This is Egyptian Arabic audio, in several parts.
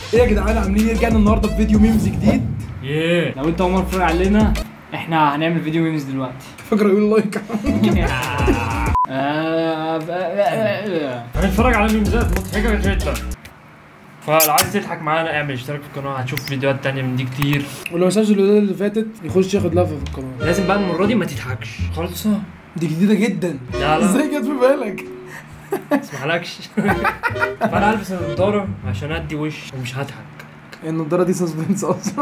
ايه يا جدعان عاملين ايه رجعنا النهارده في فيديو ميمز جديد ياه لو انت اول مره تتفرج علينا احنا هنعمل فيديو ميمز دلوقتي فاكر يقول لايك آه، ب- آه، هنتفرج على ميمزات مضحكة جدا فلو عايز تضحك معانا اعمل اشتراك في القناة هتشوف فيديوهات تانية من دي كتير ولو ما شافش الفيديو اللي فاتت يخش ياخد لفه في القناه لازم بقى المرة دي ما تضحكش خالصة دي جديده جدا لا لا ازاي جت في بالك اسمحلكش فانا هلبس النضارة عشان ادي وش ومش هضحك النضاره دي سسبنس اصلا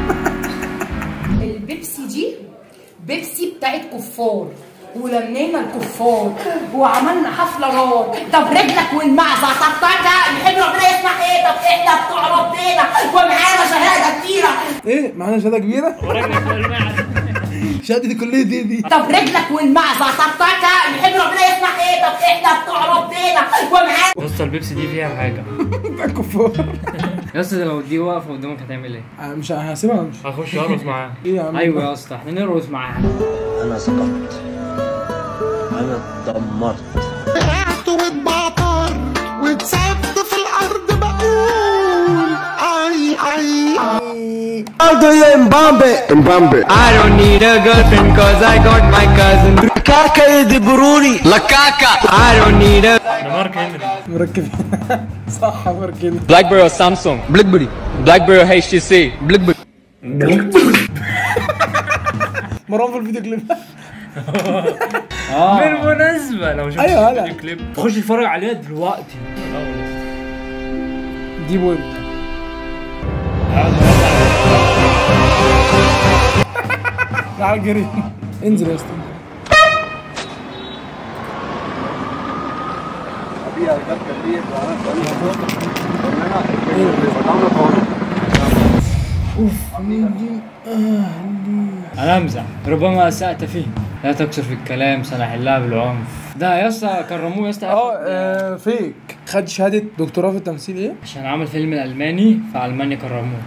البيبسي دي بيبسي بتاعت كفار ولمينا الكفار وعملنا حفله نار طب رجلك والمعزه طبطقه يحب ربنا يسمع ايه طب احنا بتوع ربنا ومعانا شهاده كتيره ايه معانا شهاده كبيره ورجلك والمعدة شهاده دي كليه دي دي طب رجلك والمعزه طبطقه يحب ربنا يسمع ايه طب احنا بتوع ربنا ومعانا يا اسطى البيبسي دي فيها حاجة بتاع كفار يا اسطى لو دي واقفه قدامك هتعمل ايه؟ آه، مش هسيبها ولا مش هخش ارقص معاها ايه يا عم ايوه يا اسطى احنا نرقص معاها أنا سقطت أنا اتدمرت وقعت واتبعتر واتسبت في الارض بقول اي اي Aldo يا مبامبي مبامبي I don't need a girlfriend cause I got my cousin كاكا يدبروني Lakaka I don't need a ده مارك هنري مركب صح مركب Blackberry or Samsung Blackberry Blackberry or HTC Blackberry مروان في الفيديو كليب اه بالمناسبة لو شفت أيوة، هلا. الفيديو كليب خش اتفرج عليها دلوقتي ديب ويب تعال جري انزل يا اسطى انا امزح ربما اسأت فيه لا تكسر في الكلام سنحلها بالعنف ده يا اسطى كرموه يا اسطى اه آه، فيك خد شهاده دكتوراه في التمثيل ايه عشان عمل فيلم الالماني في المانيا كرموه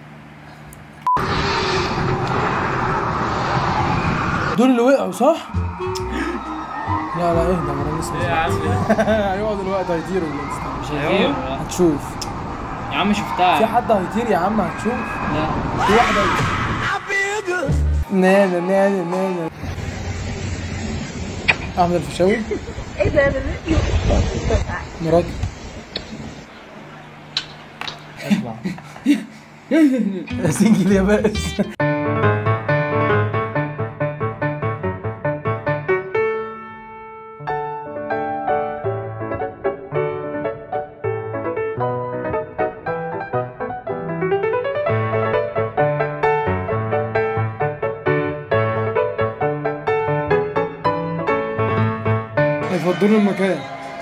دول اللي وقعوا صح لا لا اهدى مروان لسه ايه يا عم ده؟ هيقعد الوقت هيطيروا ولا استنى. مش هيطير هتشوف يا عم شفتها في حد هيطير يا عم هتشوف لا في واحده نانا نانا نانا احمد الفيشاوي ايه ده مراتي اطلع سنجل يا بائس يفضلوا المكان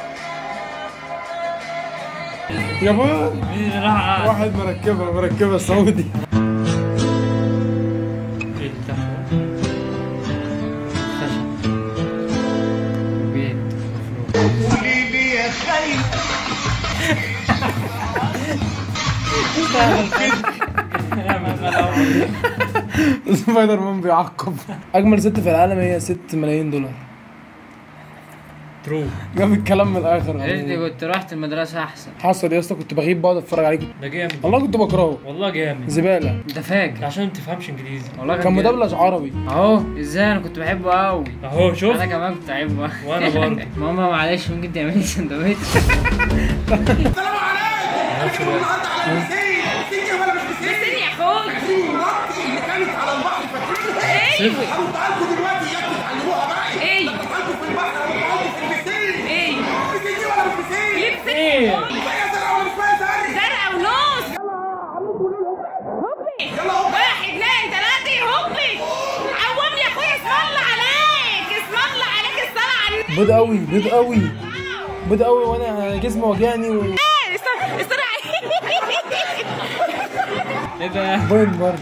يا بابا مين راح قاعد؟ واحد مركبها مركبها سعودي ايه ده؟ خشب بيت مفروض سبايدر مان بيعقب اجمل ست في العالم هي 6 ملايين دولار ترو جاب الكلام من الاخر يا ريتني كنت رحت المدرسة أحسن حصل يا اسطى كنت بغيب بقعد اتفرج عليه كنت- ده جامد والله كنت بكرهه والله جامد زباله أنت فاجر عشان ما تفهمش انجليزي والله كان جامد. مدبلج عربي أهو إزاي أنا كنت بحبه أوي اهو شوف أنا كمان كنت بحبه أوي. وأنا برضه. ماما معلش ممكن تعملي سندوتش ايه زرقاء ونص هوبي واحد اثنين ثلاثة هوبي عومني يا اخويا اسم الله عليك اسم الله عليك الصلاة على النبي بيض قوي بيض قوي بيض قوي وانا جسمي وجعني و... الصلاة الصلاة عليك إيه ده؟ بيض برضه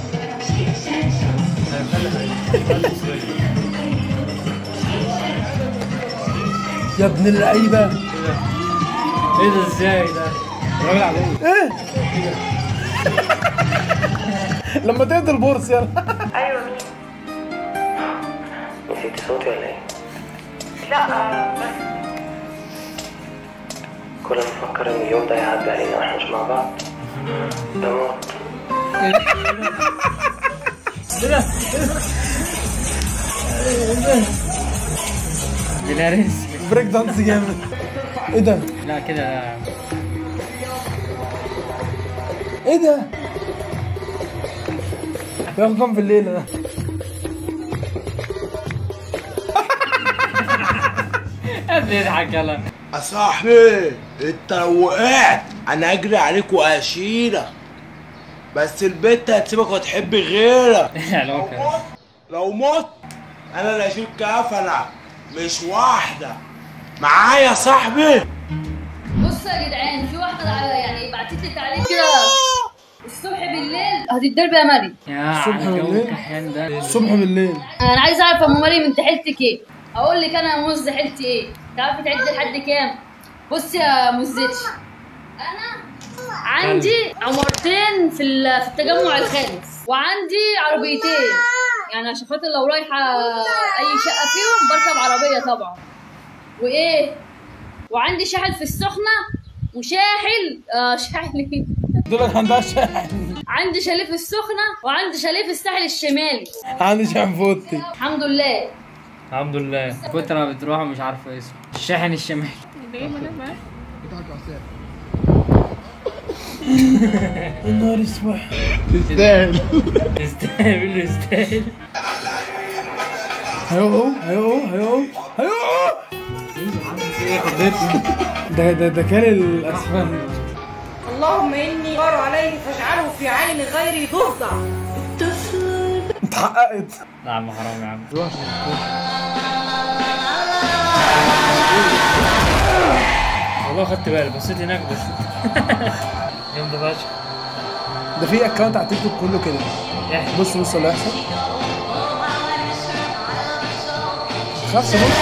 يا ابن اللعيبه ايه ده ازاي ده؟ راجل عليه ايه لما تهدي البورس يلا نسيتي صوتي ولا ايه؟ لا بس كل ما افكر ان اليوم ده هيعدي علينا واحنا مش مع بعض دمرت بلاريس بريك دانس جامد ايه ده؟ لا كده لا ايه ده؟ بياخد كام في الليله ده؟ بيضحك يلا يا صاحبي انت لو وقعت انا اجري عليك واشيلك بس البت هتسيبك وتحب غيرك العلاقة لو مت انا اللي اشيل كفنك مش واحده معايا يا صاحبي بصوا يا جدعان في واحدة يعني بعتت لي تعليق كده الصبح بالليل هتتضرب يا مريم يا الصبح على جو بالليل؟ الكحيان ده الصبح بالليل انا عايزه اعرف يا ام مريم انت حيلتك ايه اقول لك انا يا مز حيلتي ايه تعرفي تعدي لحد كام بص يا مزتش انا عندي عمارتين في ال- في التجمع الخامس وعندي عربيتين يعني عشان خاطر لو رايحه اي شقه فيهم بركب عربيه طبعا وايه وعندي شاحن في السخنه وشاحن اه شاحن إيه؟ دول عندها شاحن عندي شاليه في السخنه وعندي شاليه في الساحل الشمالي عندي شاحن فوتي الحمد لله الحمد لله كترة بتروح ومش عارفة اسمه الشاحن الشمالي النهار اسود يستاهل بيقول له يستاهل هيقعوا هيقعوا هيقعوا هيقعوا ده ده ده كان الاسفل اللهم اني غار عليه فاجعله في عين غيري ضفدع اتحققت لا يا عم حرام يا عم والله خدت بالي بصيت هناك بس يوم ده فشخ ده في اكونت على تيك توك كله كده احكي بص بص اللي هيحصل خلاص بص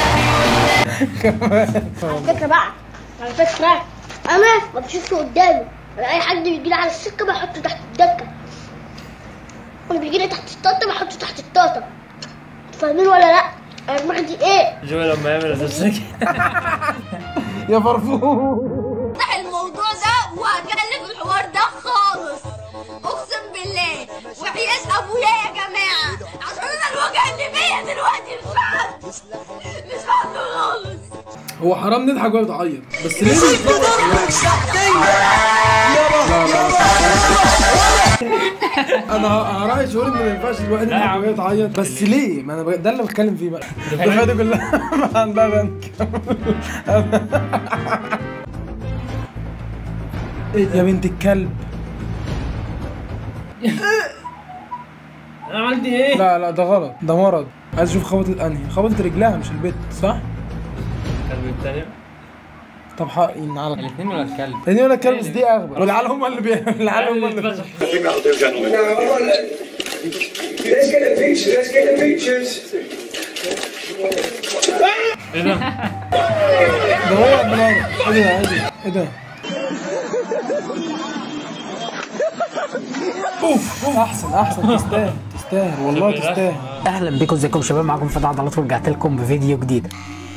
على فكرة بقى على فكرة أنا ما بشوفش قدامي أنا أي حد بيجي لي على السكة بحطه تحت الدكة واللي بيجي لي تحت الطاطا بحطه تحت الطاطا فاهمين ولا لأ؟ أنا دماغي دي إيه؟ جو لما يعمل نفسك يا فرفور افتح الموضوع ده وهتكلم في الحوار ده خالص اقسم بالله وحياة ابويا يا جماعه عشان انا الوجع اللي فيا دلوقتي مش فاهم مش فاهم خالص هو حرام نضحك وهي بتعيط بس ليه مش لا لا انا هراعي شعور ان ما ينفعش الواحد لا يا يضحك عم. وهي تعيط بس ليه؟ ما انا بج- ده اللي بتكلم فيه بقى الدفعه دي كلها ما عندها بنك إيه يا بنت الكلب انا عملت ايه؟ لا لا ده غلط ده مرض عايز اشوف خبطت انهي خبطت رجلها مش البيت صح؟ الكلب التاني طب حقين على الاثنين ولا الكلب تاني ولا الكلب بس دي اغبى والعيال هم اللي بي العيال هم اللي بي... ايه ده؟ ده هو بنار ايه ده ايه ده ايه ده اوف أوف، احسن احسن تستاهل تستاهل والله تستاهل اهلا بكم ازيكم شباب معاكم فتح عضلات ورجعت لكم بفيديو جديد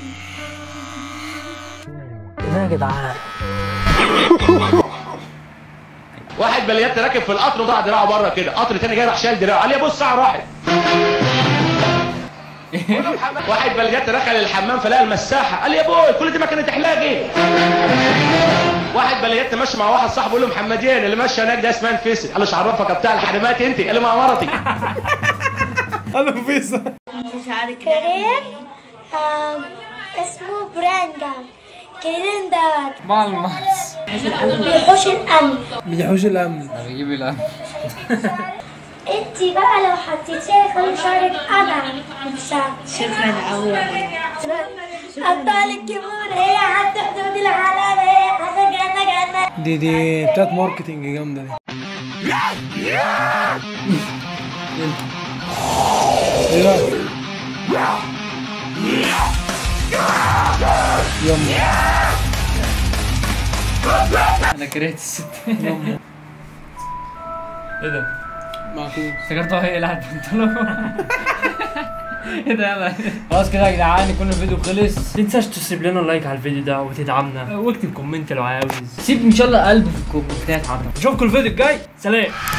ايه يا جدعان واحد بليات راكب في القطر وضع دراعه بره كده قطر تاني جاي راح شايل دراعه قال لي بص ساعه راحت واحد بليات دخل الحمام فلقى المساحه قال لي يا بوي كل دي ما كانت احلاجي واحد بليات ماشي مع واحد صاحبه بيقول له محمدين اللي ماشي هناك ده اسمها نفيسي قال له شعرفك يا بتاع الحريمات انت قال له مع مرتي قال له فيصل كريم آم، اسمه برانجان كريم دوت مالمس بيحوش الأمن بيحوش الامن بيجيب الامن انتي بقى لو حطيتيه خلي شعرك قطع من شعر شكرا قوي أبطال الكبور هي حتى حدود العالم هي حاجة جنة جنة دي دي بتاعت ماركتنج جامده دي ايه ده يلا انا كرهت الست يلا ايه ده؟ معكوس افتكرته هي قلعت بنطلون ايه ده يلا خلاص كده يا جدعان يكون الفيديو خلص تنساش تسيب لنا لايك على الفيديو ده وتدعمنا واكتب كومنت لو عاوز سيب ان شاء الله قلب في الكومنتات حضرتك نشوفكم الفيديو الجاي سلام